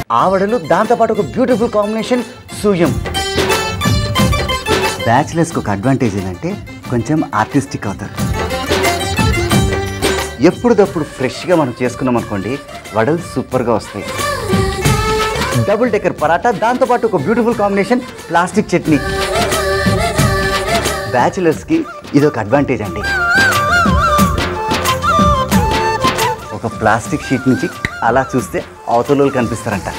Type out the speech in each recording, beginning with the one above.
ఆవడలు దాంతోపాటు ఒక beautiful combination సూయం బ్యాచిలర్స్కి ఒక అడ్వాంటేజ్ ఏంటంటే కొంచెం ఆర్టిస్టిక్ అవుతారు ఎప్పుడుదప్పుడు ఫ్రెష్గా మనం చేసుకున్నాం అనుకోండి వడలు సూపర్గా వస్తాయి డబుల్ డెక్కర్ పరాటా దాంతోపాటు ఒక బ్యూటిఫుల్ కాంబినేషన్ ప్లాస్టిక్ చట్నీ బ్యాచిలర్స్కి ఇది ఒక అడ్వాంటేజ్ అండి ఒక ప్లాస్టిక్ షీట్ నుంచి అలా చూస్తే అవతల వాళ్ళు కనిపిస్తారంట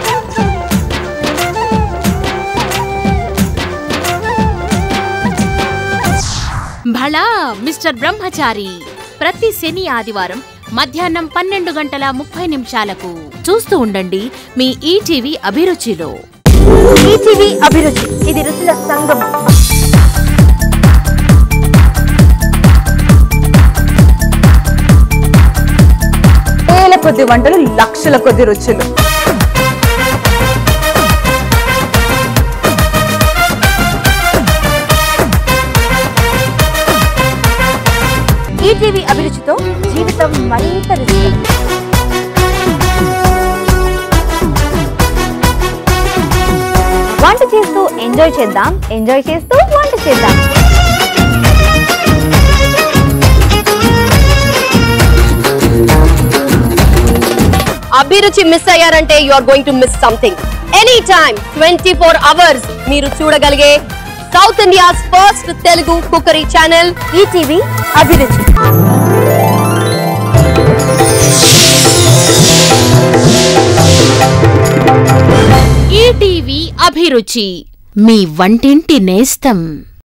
భళా మిస్టర్ బ్రహ్మచారి ప్రతి శని ఆదివారం మధ్యాహ్నం పన్నెండు గంటల ముప్పై నిమిషాలకు చూస్తూ ఉండండి మీ ఈటీవీ అభిరుచిలో ఈటీవీ అభిరుచి ఇది రుచుల సంగమం వేల కొద్ది వంటలు లక్షల కొద్ది రుచులు ఈటీవీ అభిరుచితో జీవితం మరింత రుచికరం వంట చేస్తూ ఎంజాయ్ చేద్దాం ఎంజాయ్ చేస్తూ వంట చేద్దాం అభిరుచి మిస్ అయ్యారంటే you are going to miss something any time twenty four hours మీరు చూడగలిగే south India's first Telugu cookery channel ETV Abhiruchi ETV Abhiruchi మీ వంటింటి నేస్తం